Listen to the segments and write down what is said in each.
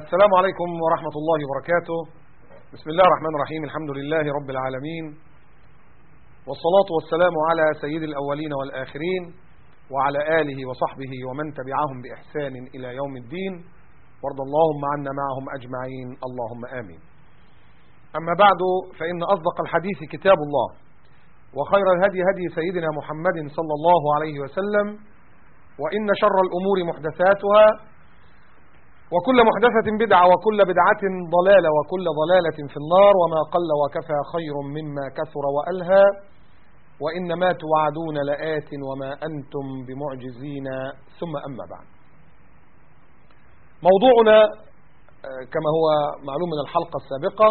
السلام عليكم ورحمة الله وبركاته بسم الله الرحمن الرحيم الحمد لله رب العالمين والصلاة والسلام على سيد الأولين والآخرين وعلى آله وصحبه ومن تبعهم بإحسان إلى يوم الدين وارض اللهم عنا معهم أجمعين اللهم آمين أما بعد فإن أصدق الحديث كتاب الله وخير الهدي هدي سيدنا محمد صلى الله عليه وسلم وإن شر الأمور محدثاتها وكل محدثة بدعة وكل بدعة ضلالة وكل ضلالة في النار وما قل وكفى خير مما كثر وألهى وإن ما توعدون لآت وما أنتم بمعجزين ثم أما بعد موضوعنا كما هو معلوم من الحلقة السابقة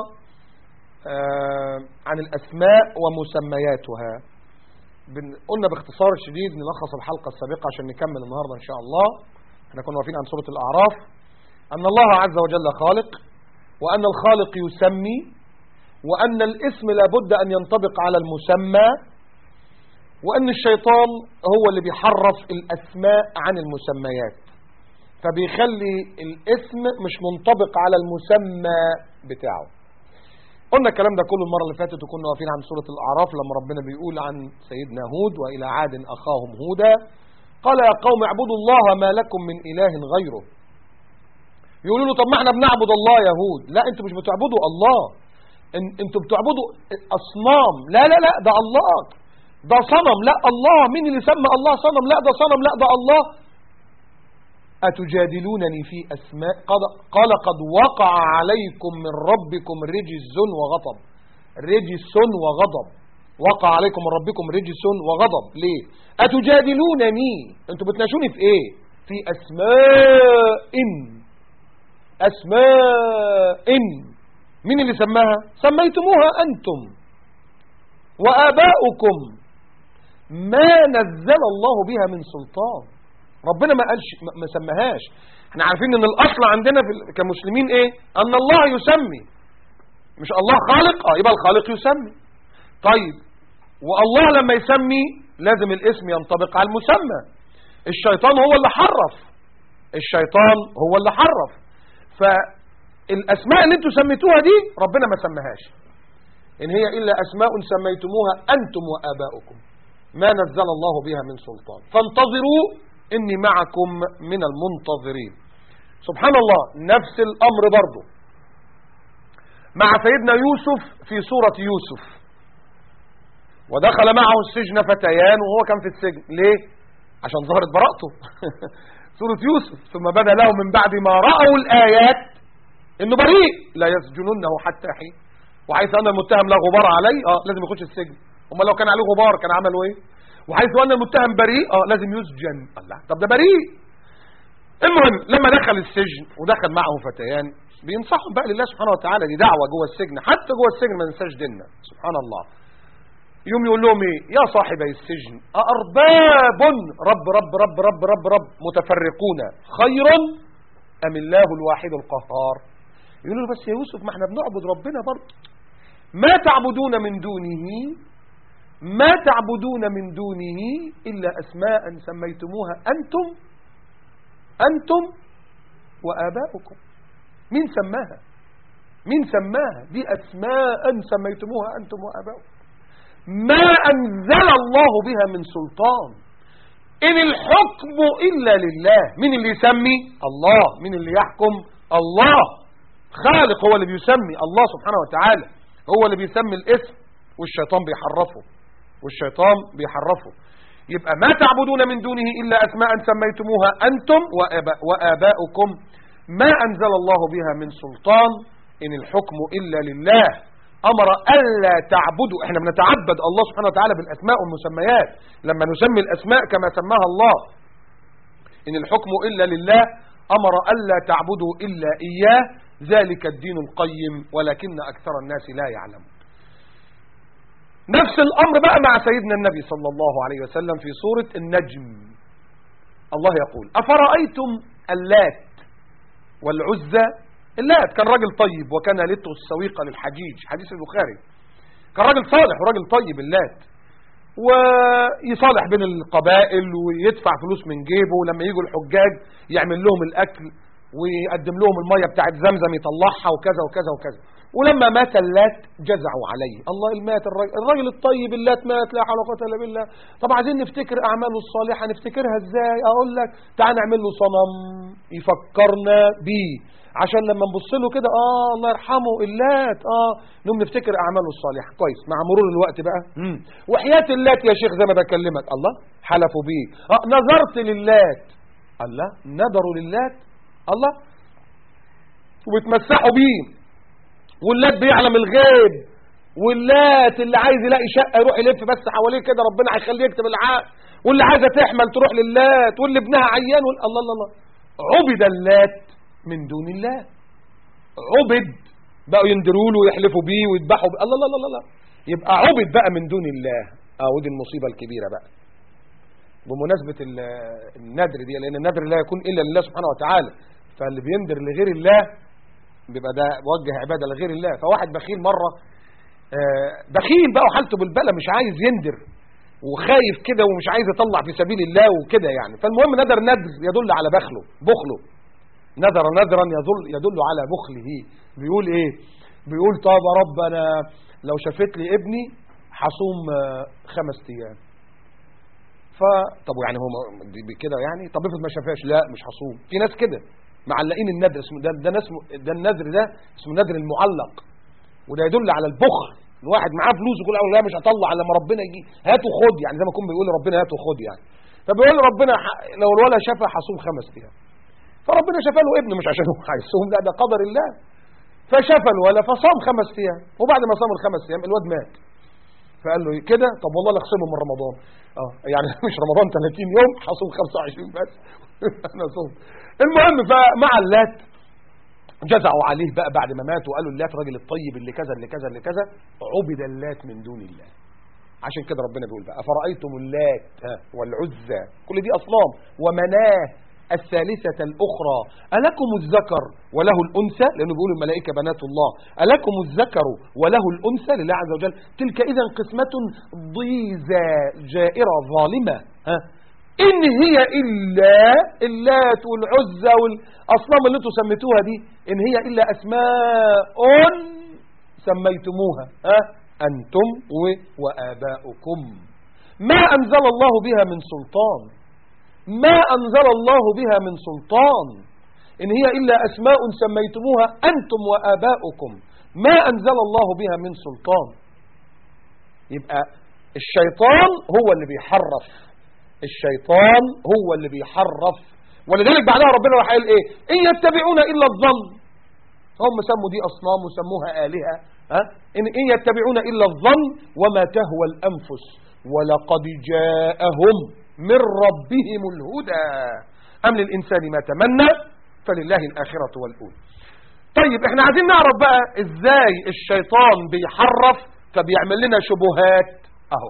عن الأسماء ومسمياتها قلنا باختصار شديد نلخص الحلقة السابقة عشان نكمل النهاردة إن شاء الله احنا كنا واقفين عن سورة الأعراف أن الله عز وجل خالق وأن الخالق يسمي وأن الاسم لابد أن ينطبق على المسمى وأن الشيطان هو اللي بيحرف الأسماء عن المسميات فبيخلي الاسم مش منطبق على المسمى بتاعه قلنا الكلام ده كله المرة اللي فاتت وكنا واقفين عن سورة الأعراف لما ربنا بيقول عن سيدنا هود وإلى عاد أخاهم هودا قال يا قوم اعبدوا الله ما لكم من إله غيره يقولوا له طب ما احنا بنعبد الله يا هود لا انتوا مش بتعبدوا الله ان انتوا بتعبدوا اصنام لا لا لا ده الله ده صنم لا الله مين اللي سمى الله صنم لا ده صنم لا ده الله أتجادلونني في أسماء قال قد وقع عليكم من ربكم رجز وغضب رجس وغضب وقع عليكم من ربكم رجس وغضب ليه أتجادلونني انتوا بتناشوني في ايه في أسماء أسماء مين اللي سماها سميتموها أنتم وآباؤكم ما نزل الله بها من سلطان ربنا ما قالش ما سماهاش احنا عارفين ان الاصل عندنا في كمسلمين ايه ان الله يسمي مش الله خالق اه يبقى الخالق يسمي طيب والله لما يسمي لازم الاسم ينطبق على المسمى الشيطان هو اللي حرف الشيطان هو اللي حرف فالاسماء اللي انتم سميتوها دي ربنا ما سماهاش ان هي الا اسماء سميتموها انتم واباؤكم ما نزل الله بها من سلطان فانتظروا اني معكم من المنتظرين سبحان الله نفس الامر برضه مع سيدنا يوسف في سورة يوسف ودخل معه السجن فتيان وهو كان في السجن ليه عشان ظهرت براءته سورة يوسف ثم بدا له من بعد ما رأوا الآيات انه بريء لا يسجننه حتى حين وحيث ان المتهم لا غبار عليه اه لازم يخش السجن اما لو كان عليه غبار كان عملوا ايه وحيث ان المتهم بريء اه لازم يسجن الله طب ده بريء المهم لما دخل السجن ودخل معه فتيان بينصحهم بقى لله سبحانه وتعالى دي دعوه جوه السجن حتى جوه السجن ما ننساش ديننا سبحان الله يوم يقول لهم ايه يا صاحبي السجن أأرباب رب رب رب رب رب رب متفرقون خير أم الله الواحد القهار يقولوا له بس يا يوسف ما احنا بنعبد ربنا برضه ما تعبدون من دونه ما تعبدون من دونه إلا أسماء سميتموها أنتم أنتم وآباؤكم مين سماها مين سماها دي أسماء سميتموها أنتم وآباؤكم ما أنزل الله بها من سلطان إن الحكم إلا لله مين اللي يسمي الله مين اللي يحكم الله خالق هو اللي بيسمي الله سبحانه وتعالى هو اللي بيسمي الاسم والشيطان بيحرفه والشيطان بيحرفه يبقى ما تعبدون من دونه إلا أسماء سميتموها أنتم وآباؤكم ما أنزل الله بها من سلطان إن الحكم إلا لله أمر ألا تعبدوا احنا بنتعبد الله سبحانه وتعالى بالأسماء والمسميات لما نسمي الأسماء كما سماها الله إن الحكم إلا لله أمر ألا تعبدوا إلا إياه ذلك الدين القيم ولكن أكثر الناس لا يعلمون نفس الأمر بقى مع سيدنا النبي صلى الله عليه وسلم في سورة النجم الله يقول أفرأيتم اللات والعزى اللات كان راجل طيب وكان لته السويقة للحجيج حديث البخاري كان راجل صالح وراجل طيب اللات ويصالح بين القبائل ويدفع فلوس من جيبه ولما يجوا الحجاج يعمل لهم الأكل ويقدم لهم المية بتاعت زمزم يطلعها وكذا وكذا وكذا ولما مات اللات جزعوا عليه الله المات الراجل, الراجل الطيب اللات مات لا حول ولا قوه الا بالله طب عايزين نفتكر اعماله الصالحه نفتكرها ازاي اقول لك تعال نعمل له صنم يفكرنا بيه عشان لما نبص له كده اه الله يرحمه اللات اه نقوم نفتكر اعماله الصالحه كويس مع مرور الوقت بقى مم. وحياه اللات يا شيخ زي ما بكلمك الله حلفوا بيه اه نظرت للات الله نظروا للات الله وبتمسحوا بيه واللات بيعلم الغيب واللات اللي عايز يلاقي شقه يروح يلف بس حواليه كده ربنا هيخليه يكتب العقد واللي عايزه تحمل تروح للات واللي ابنها عيان وال... الله الله الله عبد اللات من دون الله عبد بقوا يندروا له ويحلفوا بيه ويذبحوا بيه الله الله الله الله يبقى عبد بقى من دون الله اه دي المصيبه الكبيره بقى بمناسبه الندر دي لان الندر لا يكون الا لله سبحانه وتعالى فاللي بيندر لغير الله بيبقى ده وجه عباده لغير الله فواحد بخيل مره بخيل بقى وحالته بالبلة مش عايز يندر وخايف كده ومش عايز يطلع في سبيل الله وكده يعني فالمهم ندر ندر يدل على بخله بخله نذر نذرا يدل يدل على بخله بيقول ايه بيقول طب يا رب انا لو شفت لي ابني هصوم خمس ايام فطب يعني هو كده يعني طب افرض ما شافهاش لا مش هصوم في ناس كده معلقين النذر اسمه ده ده اسمه ده النذر ده اسمه النذر المعلق وده يدل على البخل الواحد معاه فلوس يقول لا مش هطلع لما ربنا يجي هات وخد يعني زي ما يكون بيقول ربنا هات وخد يعني فبيقول ربنا لو الولد شافها هصوم خمس ايام فربنا شفى له ابنه مش عشان هو عايزهم لا ده قدر الله فشفى الولد فصام خمس ايام وبعد ما صام الخمس ايام الواد مات فقال له كده طب والله لا اخصمه من رمضان اه يعني مش رمضان 30 يوم هصوم 25 بس انا صوم المهم فمع اللات جزعوا عليه بقى بعد ما مات وقالوا اللات راجل الطيب اللي كذا اللي كذا اللي كذا عبد اللات من دون الله عشان كده ربنا بيقول بقى أفرأيتم اللات والعزى كل دي أصنام ومناه الثالثة الأخرى ألكم الذكر وله الأنثى لأنه بيقول الملائكة بنات الله ألكم الذكر وله الأنثى لله عز وجل تلك إذا قسمة ضيزى جائرة ظالمة ها إن هي إلا اللات والعزى والأصنام اللي انتم سميتوها دي إن هي إلا أسماء سميتموها ها أنتم وآباؤكم ما أنزل الله بها من سلطان ما أنزل الله بها من سلطان إن هي إلا أسماء سميتموها أنتم وآباؤكم ما أنزل الله بها من سلطان يبقى الشيطان هو اللي بيحرف الشيطان هو اللي بيحرف ولذلك بعدها ربنا راح قال ايه ان يتبعون الا الظن هم سموا دي اصنام وسموها الهه ها ان ان يتبعون الا الظن وما تهوى الانفس ولقد جاءهم من ربهم الهدى ام للانسان ما تمنى فلله الاخره والاولى طيب احنا عايزين نعرف بقى ازاي الشيطان بيحرف فبيعمل لنا شبهات اهو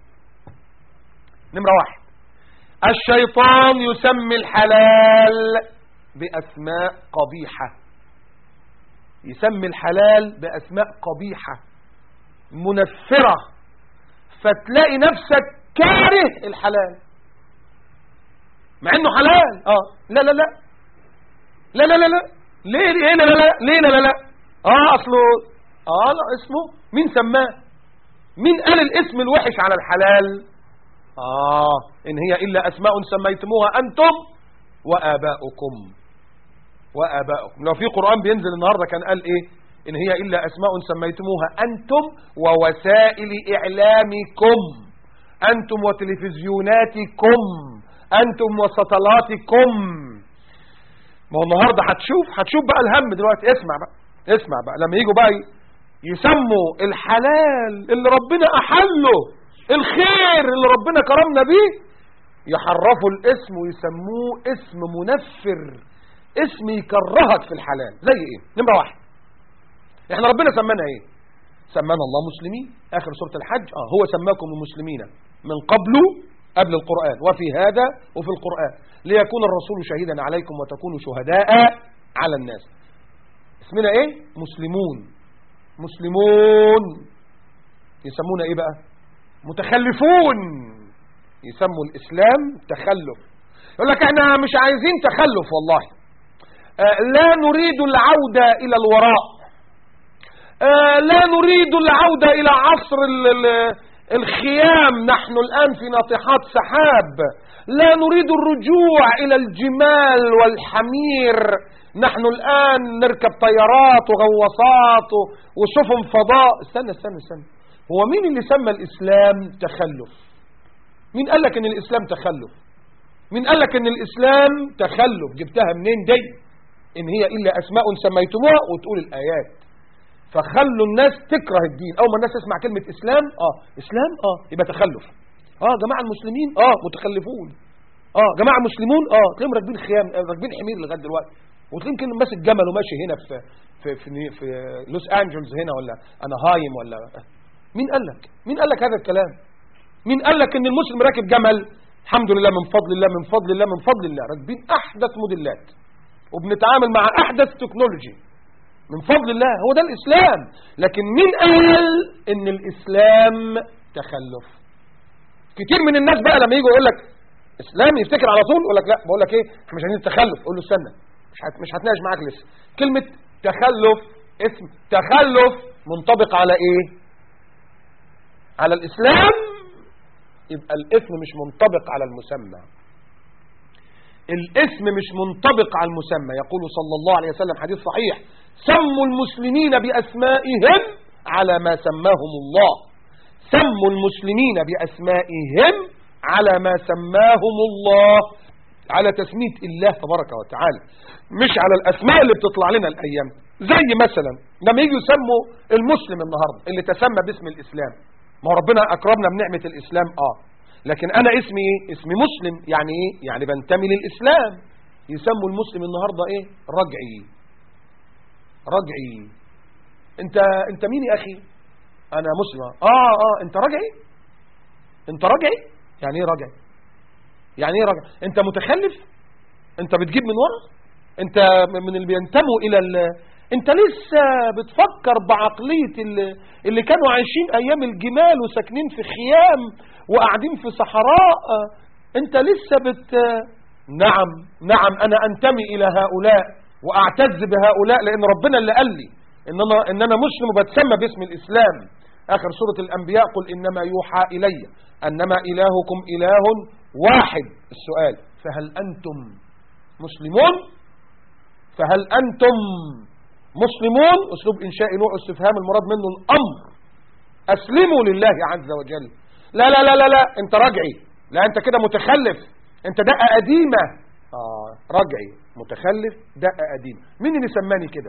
نمره واحد الشيطان يسمي الحلال بأسماء قبيحة يسمي الحلال بأسماء قبيحة منفرة فتلاقي نفسك كاره الحلال مع انه حلال اه لا لا لا لا لا لا لا ليه ليه لا لا لا ليه لا لا لا اه اصله اه لا اسمه مين سماه مين قال الاسم الوحش على الحلال آه إن هي إلا أسماء سميتموها أنتم وآباؤكم وآباؤكم لو في قرآن بينزل النهاردة كان قال إيه إن هي إلا أسماء سميتموها أنتم ووسائل إعلامكم أنتم وتلفزيوناتكم أنتم وسطلاتكم ما هو النهاردة هتشوف هتشوف بقى الهم دلوقتي اسمع بقى اسمع بقى لما يجوا بقى يسموا الحلال اللي ربنا أحله الخير اللي ربنا كرمنا بيه يحرفوا الاسم ويسموه اسم منفر اسم يكرهك في الحلال زي ايه نمرة واحد احنا ربنا سمانا ايه سمانا الله مسلمين اخر سورة الحج اه هو سماكم المسلمين من قبل قبل القرآن وفي هذا وفي القرآن ليكون الرسول شهيدا عليكم وتكونوا شهداء على الناس اسمنا ايه مسلمون مسلمون يسمونا ايه بقى متخلفون يسموا الإسلام تخلف يقول لك احنا مش عايزين تخلف والله آه، لا نريد العودة إلى الوراء آه، لا نريد العودة إلى عصر ال- ال- الخيام نحن الآن في ناطحات سحاب لا نريد الرجوع إلى الجمال والحمير نحن الآن نركب طيارات وغواصات و- وسفن فضاء استنى استنى استنى هو مين اللي سمى الإسلام تخلف مين قال لك ان الإسلام تخلف مين قال لك ان الإسلام تخلف جبتها منين دي ان هي إلا أسماء سميتموها وتقول الآيات فخلوا الناس تكره الدين اول ما الناس تسمع كلمة اسلام اه اسلام اه يبقى تخلف اه جماعة المسلمين اه متخلفون اه جماعة مسلمون اه تلاقيهم راكبين خيام آه، راكبين حمير لغاية دلوقتي وتلاقيهم كانوا ماسك جمل وماشي هنا في في في, في, في لوس انجلز هنا ولا انهايم ولا مين قال لك مين قال لك هذا الكلام مين قال لك ان المسلم راكب جمل الحمد لله من فضل الله من فضل الله من فضل الله راكبين احدث موديلات وبنتعامل مع احدث تكنولوجي من فضل الله هو ده الإسلام لكن مين قال إن الإسلام تخلف كتير من الناس بقى لما يجوا يقول لك إسلام يفتكر على طول يقول لك لا بقول لك إيه إحنا مش عايزين التخلف قول له استنى مش هت- مش هتناقش معاك لسه كلمة تخلف اسم تخلف منطبق على إيه على الإسلام يبقى الاسم مش منطبق على المسمى الاسم مش منطبق على المسمى يقول صلى الله عليه وسلم حديث صحيح سموا المسلمين بأسمائهم على ما سماهم الله سموا المسلمين بأسمائهم على ما سماهم الله على تسمية الله تبارك وتعالى مش على الأسماء اللي بتطلع لنا الأيام زي مثلا لما يجوا يسموا المسلم النهاردة اللي تسمى باسم الإسلام ما هو ربنا أكرمنا بنعمة الإسلام آه لكن أنا اسمي إيه اسمي مسلم يعني إيه يعني بنتمي للإسلام يسموا المسلم النهاردة إيه رجعي رجعي انت انت مين يا اخي انا مسلم اه اه انت رجعي انت رجعي يعني ايه رجعي يعني ايه رجعي انت متخلف انت بتجيب من ورا انت من اللي بينتموا الى ال... انت لسه بتفكر بعقلية اللي, اللي كانوا عايشين ايام الجمال وساكنين في خيام وقاعدين في صحراء انت لسه بت نعم نعم انا انتمي الى هؤلاء واعتز بهؤلاء لان ربنا اللي قال لي ان انا ان انا مسلم وبتسمى باسم الاسلام اخر سوره الانبياء قل انما يوحى الي انما الهكم اله واحد السؤال فهل انتم مسلمون فهل انتم مسلمون اسلوب انشاء نوع استفهام المراد منه الامر اسلموا لله عز وجل لا لا لا لا لا انت رجعي لا انت كده متخلف انت دقه قديمه اه رجعي متخلف دقه قديمه مين اللي سماني كده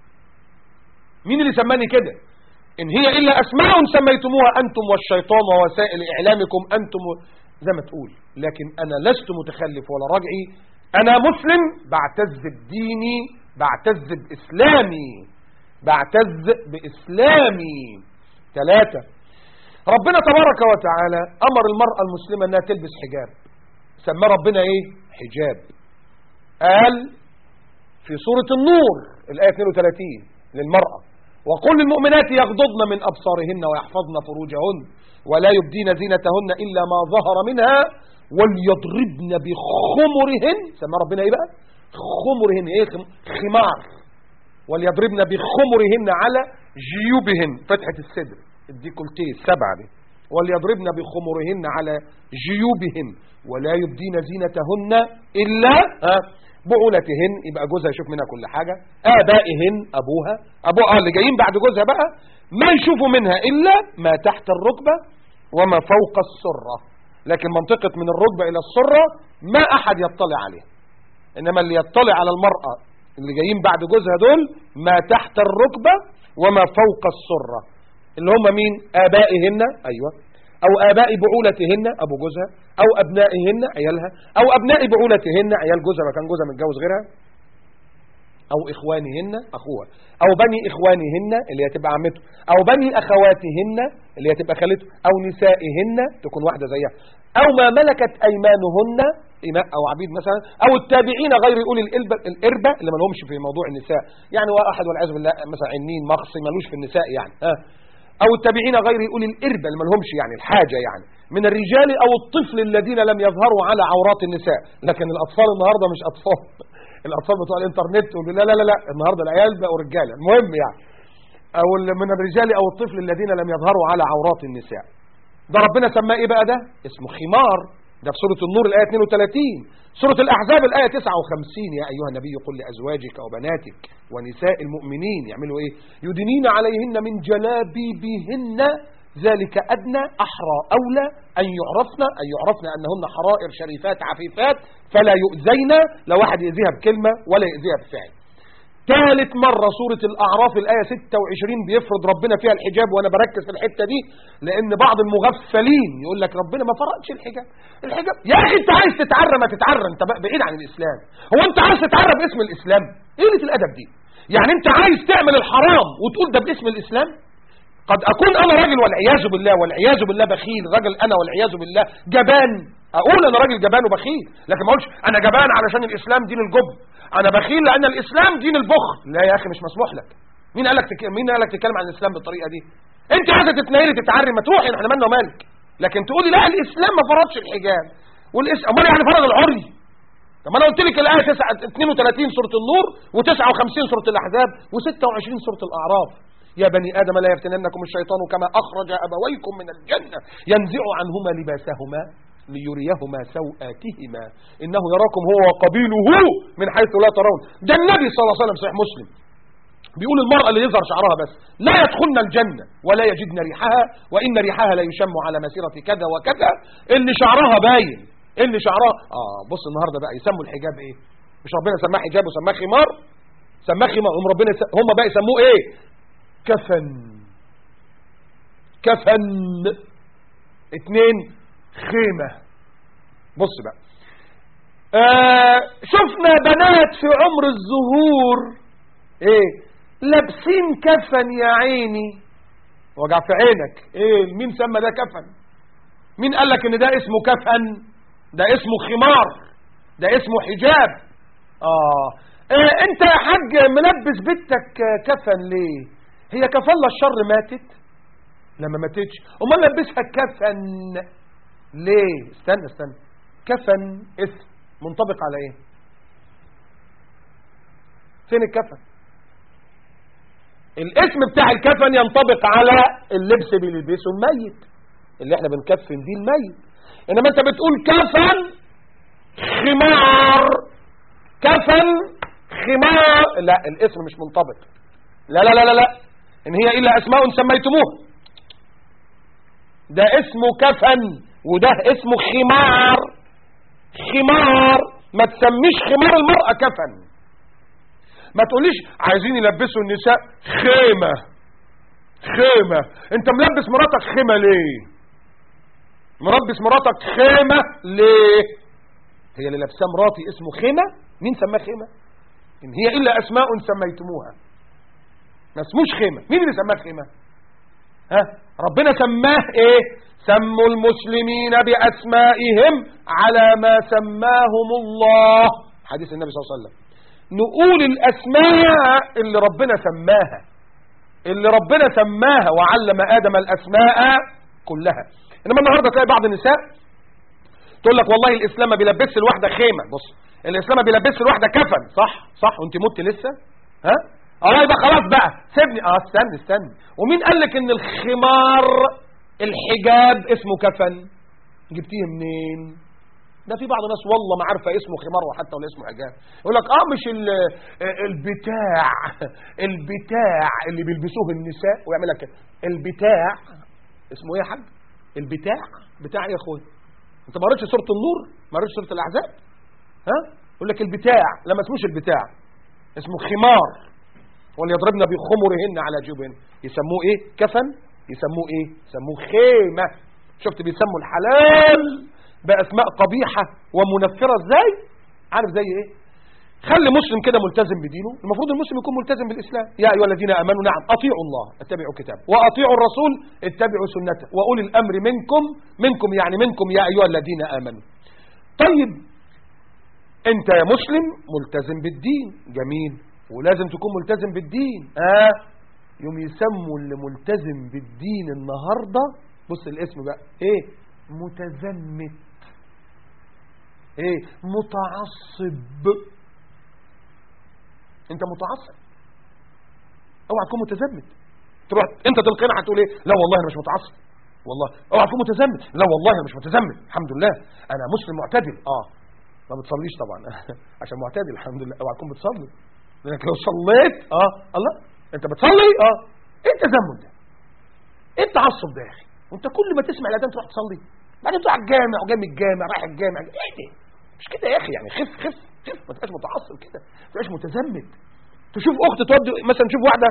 مين اللي سماني كده ان هي الا اسماء سميتموها انتم والشيطان ووسائل اعلامكم انتم و... زي ما تقول لكن انا لست متخلف ولا رجعي انا مسلم بعتز بديني بعتز باسلامي بعتز باسلامي ثلاثة ربنا تبارك وتعالى امر المرأة المسلمة انها تلبس حجاب سمى ربنا ايه حجاب قال في سورة النور الآية 32 للمرأة وقل للمؤمنات يغضضن من أبصارهن ويحفظن فروجهن ولا يبدين زينتهن إلا ما ظهر منها وليضربن بخمرهن سمى ربنا ايه بقى خمرهن ايه خم- خمار وليضربن بخمرهن على جيوبهن فتحة الصدر الديكولتيه السبعة دي وليضربن بخمرهن على جيوبهن ولا يبدين زينتهن إلا ها بعولتهن يبقى جوزها يشوف منها كل حاجة آبائهن أبوها أبوها اللي جايين بعد جوزها بقى ما يشوفوا منها إلا ما تحت الركبة وما فوق السرة لكن منطقة من الركبة إلى السرة ما أحد يطلع عليه إنما اللي يطلع على المرأة اللي جايين بعد جوزها دول ما تحت الركبة وما فوق السرة اللي هم مين آبائهن أيوة أو آباء بعولتهن أبو جوزها أو أبنائهن عيالها أو أبناء بعولتهن عيال جوزها ما كان جوزها متجوز غيرها أو إخوانهن أخوها أو بني إخوانهن اللي هتبقى عمته أو بني أخواتهن اللي هتبقى خالته أو نسائهن تكون واحدة زيها أو ما ملكت أيمانهن إماء أو عبيد مثلا أو التابعين غير أولي الإلبة الإربة اللي ما لهمش في موضوع النساء يعني واحد والعياذ بالله مثلا عنين مخصي ملوش في النساء يعني ها أو التابعين غير أولي الإربة اللي ما لهمش يعني الحاجة يعني من الرجال أو الطفل الذين لم يظهروا على عورات النساء لكن الأطفال النهاردة مش أطفال الاطفال بتوع الانترنت يقولوا لا لا لا لا النهارده العيال بقوا رجاله المهم يعني او ال- من الرجال او الطفل الذين لم يظهروا على عورات النساء ده ربنا سماه ايه بقى ده اسمه خمار ده في سورة النور الآية 32 سورة الأحزاب الآية 59 يا أيها النبي قل لأزواجك وبناتك ونساء المؤمنين يعملوا إيه يدنين عليهن من جلابيبهن ذلك أدنى أحرى أولى أن يعرفن أن يعرفن أنهن حرائر شريفات عفيفات فلا يؤذين لا واحد يأذيها بكلمة ولا يأذيها بفعل ثالث مرة سورة الأعراف الآية 26 بيفرض ربنا فيها الحجاب وأنا بركز في الحتة دي لأن بعض المغفلين يقول لك ربنا ما فرضش الحجاب الحجاب يا أخي أنت عايز تتعرى ما تتعرى أنت بقى بعيد عن الإسلام هو أنت عايز تتعرى باسم الإسلام إيه قلة الأدب دي يعني أنت عايز تعمل الحرام وتقول ده باسم الإسلام قد أكون أنا راجل والعياذ بالله والعياذ بالله بخيل راجل أنا والعياذ بالله جبان أقول أنا راجل جبان وبخيل لكن ما أقولش أنا جبان علشان الإسلام دين الجبن أنا بخيل لأن الإسلام دين البخل لا يا أخي مش مسموح لك مين قال لك تك... مين قال لك تتكلم عن الإسلام بالطريقة دي أنت عايزة تتنيلي تتعري ما تروحي احنا مالنا ومالك لكن تقولي لا الإسلام ما فرضش الحجاب والإس... أمال يعني فرض العري طب ما انا قلت لك الايه 9 32 سوره النور و59 سوره الاحزاب و26 سوره الاعراف يا بني ادم لا يفتننكم الشيطان كما اخرج ابويكم من الجنه ينزع عنهما لباسهما ليريهما سوآتهما انه يراكم هو وقبيله من حيث لا ترون ده النبي صلى الله عليه وسلم صحيح مسلم بيقول المرأة اللي يظهر شعرها بس لا يدخلن الجنة ولا يجدن ريحها وإن ريحها لا يشم على مسيرة كذا وكذا اللي شعرها باين اللي شعرها اه بص النهارده بقى يسموا الحجاب ايه مش ربنا سماه حجاب وسماه خمار سماه خمار هم ربنا يس... هم بقى يسموه ايه كفن كفن اتنين خيمة بص بقى آه شفنا بنات في عمر الزهور ايه لابسين كفن يا عيني وجع في عينك ايه مين سمى ده كفن مين قال لك ان ده اسمه كفن ده اسمه خمار ده اسمه حجاب آه. اه انت يا حاج ملبس بنتك كفن ليه هي كفالة الشر ماتت لما ماتتش امال لبسها كفن ليه استنى استنى كفن اسم منطبق على ايه فين الكفن الاسم بتاع الكفن ينطبق على اللبس اللي بيلبسه الميت اللي احنا بنكفن بيه الميت انما انت بتقول كفن خمار كفن خمار لا الاسم مش منطبق لا لا لا لا, لا. ان هي الا اسماء سميتموها ده اسمه كفن وده اسمه خمار خمار ما تسميش خمار المرأة كفن ما تقوليش عايزين يلبسوا النساء خيمة خيمة انت ملبس مراتك خيمة ليه مربس مراتك خيمة ليه هي اللي لابسه مراتي اسمه خيمة مين سماه خيمة ان هي الا اسماء سميتموها ما اسموش خيمة مين اللي سماه خيمة ها ربنا سماه ايه سموا المسلمين باسمائهم على ما سماهم الله حديث النبي صلى الله عليه وسلم نقول الاسماء اللي ربنا سماها اللي ربنا سماها وعلم ادم الاسماء كلها انما النهارده تلاقي بعض النساء تقول لك والله الاسلام ما بيلبسش الواحده خيمه بص الاسلام ما بيلبسش الواحده كفن صح صح وانت مت لسه ها اه يبقى خلاص بقى سيبني اه استنى استنى ومين قال لك ان الخمار الحجاب اسمه كفن جبتيه منين ده في بعض الناس والله ما عارفه اسمه خمار وحتى ولا اسمه حجاب يقول لك اه مش البتاع البتاع اللي بيلبسوه النساء ويعمل لك البتاع اسمه ايه يا حاج البتاع بتاع ايه يا اخويا انت ما قريتش سوره النور ما قريتش سوره الاحزاب ها يقول لك البتاع لا ما اسموش البتاع اسمه خمار وليضربن بخمرهن على جيوبهن يسموه ايه كفن يسموه ايه يسموه خيمه شفت بيسموا الحلال باسماء قبيحه ومنفره ازاي عارف زي ايه خلي مسلم كده ملتزم بدينه المفروض المسلم يكون ملتزم بالاسلام يا ايها الذين امنوا نعم اطيعوا الله اتبعوا كتابه واطيعوا الرسول اتبعوا سنته واولي الامر منكم منكم يعني منكم يا ايها الذين امنوا طيب انت يا مسلم ملتزم بالدين جميل ولازم تكون ملتزم بالدين اه يوم يسموا اللي ملتزم بالدين النهارده بص الاسم بقى ايه متزمت ايه متعصب انت متعصب اوعى تكون متزمت تروح انت تلقينا هتقول ايه لا والله انا مش متعصب والله اوعى تكون متزمت لا والله انا مش متزمت الحمد لله انا مسلم معتدل اه ما بتصليش طبعا عشان معتدل الحمد لله اوعى تكون بتصلي لانك لو صليت اه الله انت بتصلي اه ايه التزمت ده ايه التعصب ده يا اخي وانت كل ما تسمع الاذان تروح تصلي بعدين تروح الجامع وجاي من الجامع رايح الجامع ايه ده مش كده يا اخي يعني خف خف خف ما تبقاش متعصب كده ما تبقاش متزمت تشوف اخت تودي مثلا تشوف واحده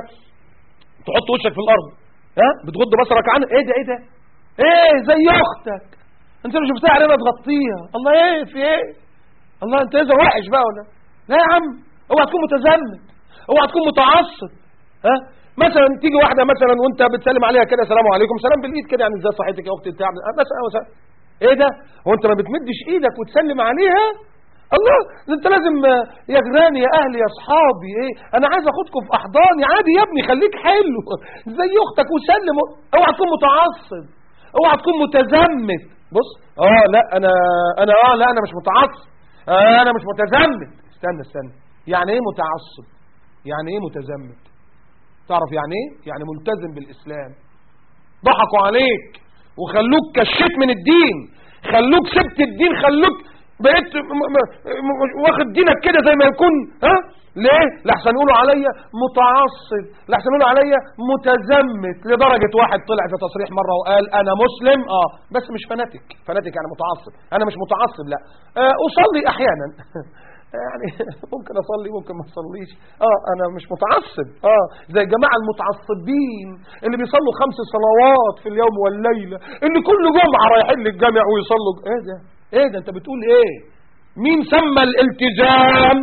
تحط وشك في الارض ها بتغض بصرك عنها ايه ده ايه ده ايه زي اختك انت لو شفتها علينا تغطيها الله ايه في ايه الله انت اذا وحش بقى ولا لا يا عم اوعى تكون متزمت اوعى تكون متعصب ها مثلا تيجي واحده مثلا وانت بتسلم عليها كده السلام عليكم سلام بالايد كده يعني ازاي صحتك يا اختي بتاع مثلا مثلا ايه ده هو انت ما بتمدش ايدك وتسلم عليها الله ده انت لازم آه، يا جيراني يا اهلي يا اصحابي ايه انا عايز اخدكم في احضاني عادي يا ابني خليك حلو زي اختك وسلم اوعى تكون متعصب اوعى تكون متزمت بص اه لا انا انا اه لا انا مش متعصب آه انا مش متزمت استنى استنى يعني ايه متعصب يعني ايه متزمت تعرف يعني ايه يعني ملتزم بالاسلام ضحكوا عليك وخلوك كشيت من الدين خلوك سبت الدين خلوك بقيت م- م- م- واخد دينك كده زي ما يكون ها ليه لحسن يقولوا عليا متعصب لحسن يقولوا عليا متزمت لدرجة واحد طلع في تصريح مرة وقال انا مسلم اه بس مش فناتك فناتك يعني متعصب انا مش متعصب لا آه اصلي احيانا يعني ممكن اصلي ممكن ما اصليش اه انا مش متعصب اه زي الجماعه المتعصبين اللي بيصلوا خمس صلوات في اليوم والليله اللي كل جمعه رايحين للجامع ويصلوا ايه ده ايه ده انت بتقول ايه مين سمى الالتزام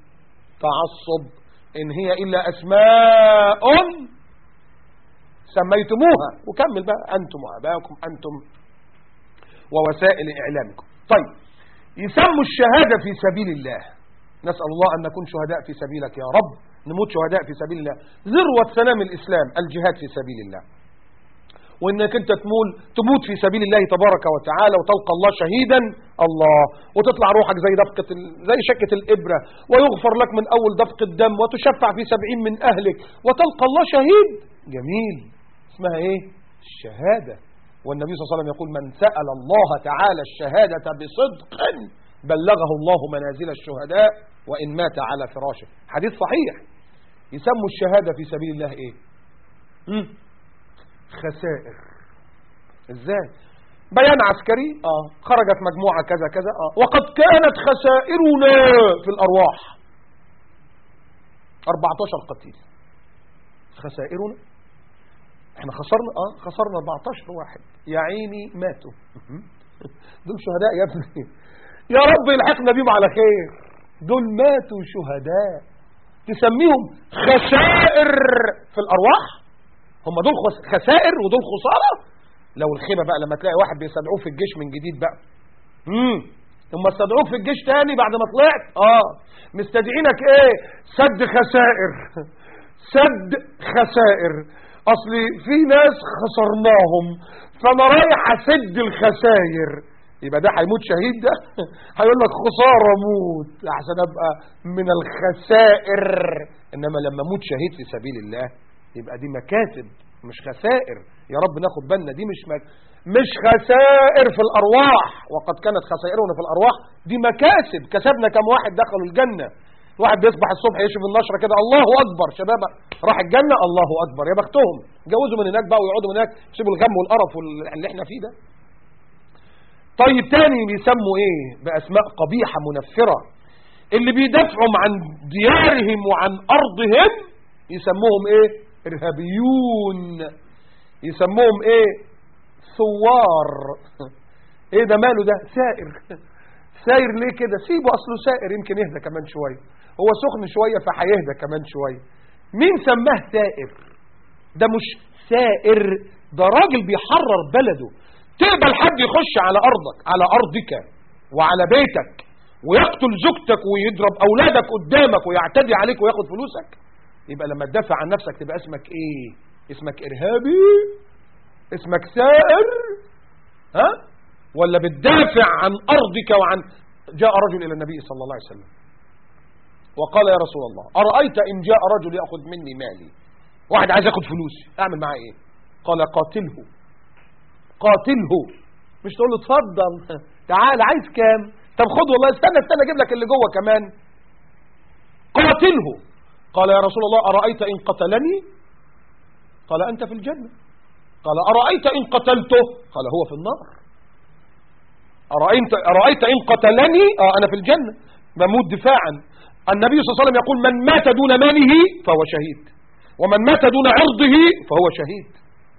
تعصب ان هي الا اسماء سميتموها وكمل بقى انتم واباكم انتم ووسائل اعلامكم طيب يسموا الشهاده في سبيل الله نسأل الله أن نكون شهداء في سبيلك يا رب نموت شهداء في سبيل الله ذروة سلام الإسلام الجهاد في سبيل الله وانك انت تمول تموت في سبيل الله تبارك وتعالى وتلقى الله شهيدا الله وتطلع روحك زي دفقة ال... زي شكة الإبرة ويغفر لك من أول دفقة دم وتشفع في سبعين من أهلك وتلقى الله شهيد جميل اسمها ايه الشهادة والنبي صلى الله عليه وسلم يقول من سأل الله تعالى الشهادة بصدق بلغه الله منازل الشهداء وإن مات على فراشه حديث صحيح يسموا الشهادة في سبيل الله ايه مم. خسائر ازاي بيان عسكري اه خرجت مجموعة كذا كذا اه وقد كانت خسائرنا في الأرواح 14 قتيل خسائرنا احنا خسرنا اه خسرنا 14 واحد يا عيني ماتوا دول شهداء يا ابني يا رب يلحقنا بيهم على خير دول ماتوا شهداء تسميهم خسائر في الأرواح هم دول خسائر ودول خسارة لو الخيبة بقى لما تلاقي واحد بيستدعوه في الجيش من جديد بقى امم ثم استدعوك في الجيش تاني بعد ما طلعت اه مستدعينك ايه سد خسائر سد خسائر اصل في ناس خسرناهم فانا رايح اسد الخسائر يبقى ده هيموت شهيد ده هيقول لك خسارة موت عشان ابقى من الخسائر انما لما موت شهيد في سبيل الله يبقى دي مكاسب مش خسائر يا رب ناخد بالنا دي مش مك... مش خسائر في الارواح وقد كانت خسائرنا في الارواح دي مكاسب كسبنا كم واحد دخلوا الجنة واحد بيصبح الصبح يشوف النشرة كده الله اكبر شباب راح الجنة الله اكبر يا بختهم جوزوا من هناك بقى ويقعدوا من هناك يسيبوا الغم والقرف اللي احنا فيه ده طيب تاني بيسموا ايه باسماء قبيحة منفرة اللي بيدافعوا عن ديارهم وعن ارضهم يسموهم ايه ارهابيون يسموهم ايه ثوار ايه ده ماله ده سائر سائر ليه كده سيبه اصله سائر يمكن يهدى كمان شوية هو سخن شوية فهيهدى كمان شوية مين سماه سائر ده مش سائر ده راجل بيحرر بلده تقبل حد يخش على ارضك على ارضك وعلى بيتك ويقتل زوجتك ويضرب اولادك قدامك ويعتدي عليك وياخد فلوسك يبقى لما تدافع عن نفسك تبقى اسمك ايه اسمك ارهابي اسمك سائر ها ولا بتدافع عن ارضك وعن جاء رجل الى النبي صلى الله عليه وسلم وقال يا رسول الله أرأيت إن جاء رجل يأخذ مني مالي واحد عايز ياخد فلوسي أعمل معاه إيه قال قاتله قاتله مش تقول له اتفضل تعال عايز كام طب خد والله استنى استنى اجيب لك اللي جوه كمان قاتله قال يا رسول الله أرأيت إن قتلني قال أنت في الجنة قال أرأيت إن قتلته قال هو في النار أرأيت, أرأيت إن قتلني آه أنا في الجنة بموت دفاعا النبي صلى الله عليه وسلم يقول من مات دون ماله فهو شهيد ومن مات دون عرضه فهو شهيد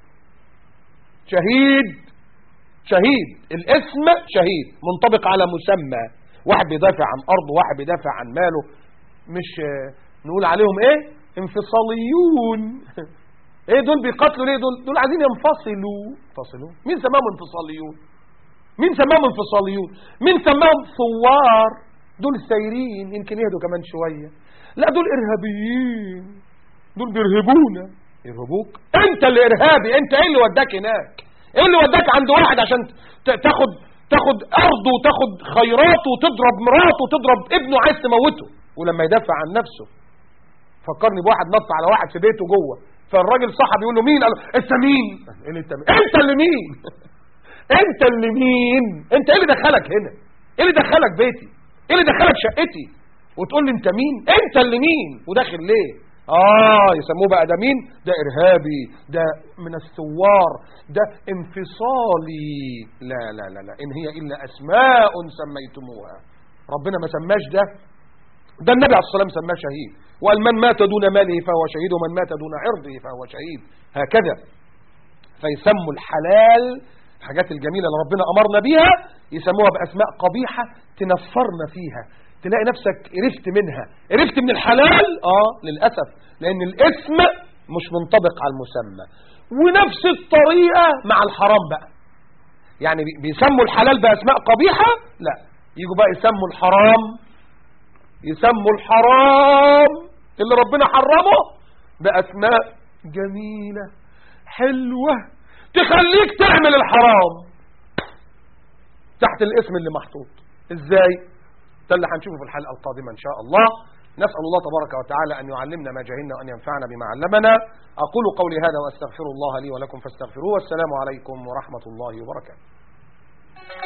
شهيد شهيد الاسم شهيد منطبق على مسمى واحد بيدافع عن أرض واحد بيدافع عن ماله مش نقول عليهم ايه انفصاليون ايه دول بيقاتلوا ليه دول دول عايزين ينفصلوا ينفصلوا مين سماهم انفصاليون مين سماهم انفصاليون مين سماهم ثوار دول سايرين يمكن يهدوا كمان شوية لا دول ارهابيين دول بيرهبونا يرهبوك انت اللي ارهابي انت ايه اللي وداك هناك ايه اللي وداك عند واحد عشان تاخد تاخد ارضه وتاخد خيراته وتضرب مراته وتضرب ابنه عايز تموته ولما يدافع عن نفسه فكرني بواحد نط على واحد في بيته جوه فالراجل صاحب يقول له مين قال له انت مين إيه انت مين انت اللي مين انت اللي مين انت ايه اللي دخلك هنا ايه اللي دخلك بيتي ايه اللي دخلك شقتي وتقول لي انت مين انت اللي مين وداخل ليه اه يسموه بقى ده مين ده ارهابي ده من الثوار ده انفصالي لا لا لا لا ان هي الا اسماء سميتموها ربنا ما سماش ده ده النبي عليه الصلاة والسلام سماه شهيد وقال من مات دون ماله فهو شهيد ومن مات دون عرضه فهو شهيد هكذا فيسموا الحلال الحاجات الجميلة اللي ربنا أمرنا بيها يسموها بأسماء قبيحة تنفرنا فيها تلاقي نفسك قرفت منها قرفت من الحلال آه للأسف لأن الاسم مش منطبق على المسمى ونفس الطريقة مع الحرام بقى يعني بيسموا الحلال بأسماء قبيحة لا يجوا بقى يسموا الحرام يسموا الحرام اللي ربنا حرمه بأسماء جميلة حلوة تخليك تعمل الحرام تحت الاسم اللي محطوط ازاي ده اللي هنشوفه في الحلقة القادمة ان شاء الله نسأل الله تبارك وتعالى أن يعلمنا ما جهلنا وأن ينفعنا بما علمنا أقول قولي هذا وأستغفر الله لي ولكم فاستغفروه والسلام عليكم ورحمة الله وبركاته